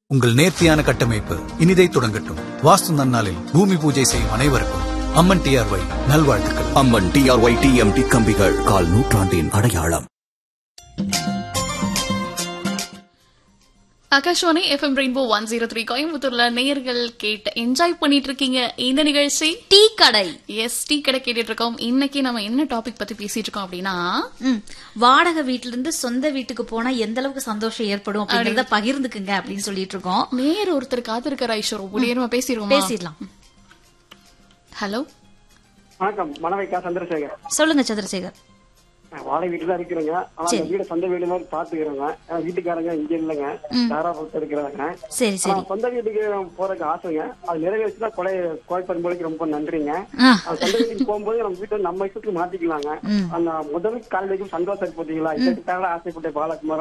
உங்கள் நேர்த்தியான கட்டமைப்பு இனிதை தொடங்கட்டும் வாஸ்து நன்னாளில் பூமி பூஜை செய்யும் அனைவருக்கும் அம்மன் டிஆர்ஒய் நல்வாழ்த்துக்கள் அம்மன் டிஆர்ஒய் டிஎம்டி கம்பிகள் கால் நூற்றாண்டின் அடையாளம் Akashvani FM rainbow one zero three கோயம்புத்தூர்ல நேயர்கள் கேட்டு என்ஜாய் பண்ணிட்டு இருக்கீங்க இந்த நிகழ்ச்சி டீ கடை எஸ் டீ கடை கேட்டுட்டு இருக்கோம் இன்னைக்கு நம்ம என்ன டாபிக் பத்தி பேசிட்டு இருக்கோம் அப்படின்னா ம், வாடகை வீட்ல இருந்து சொந்த வீட்டுக்கு போனா எந்த அளவுக்கு சந்தோஷம் ஏற்படும் அப்படிங்கறத பகிர்ந்துக்குங்க அப்படின்னு சொல்லிட்டு இருக்கோம் நேர் ஒருத்தர் காத்திருக்கிற ஐஷோ ரொம்ப நேரமா பேசிடுவோம் பேசிடலாம் ஹலோ வணக்கம் மணவைக்கா சந்திரசேகர் சொல்லுங்க சந்திரசேகர் நான் வாடகை வீட்டுல தான் இருக்கிறேங்க ஆனா அந்த வீடு சொந்த வீடு மாதிரி பாத்துக்கிறேங்க ஆனா வீட்டுக்காரங்க இங்க இல்லைங்க தாராபுரத்து இருக்கிறாங்க சரி சரி ஆனா சொந்த வீட்டுக்கு போறதுக்கு ஆசைங்க அது நிறைவேறிச்சுன்னா கொலை கோயப்பன் மொழிக்கு ரொம்ப நன்றிங்க ஆ. அது சொந்த வீட்டுக்கு போகும்போது நம்ம வீட்டை நம்ம இஷ்டத்துக்கு மாத்திக்கலாங்க அந்த முதல் காலைக்கும் சந்தோஷம் இருக்கு பாத்தீங்களா இதுக்கு ஆசைப்பட்ட பாலகுமார்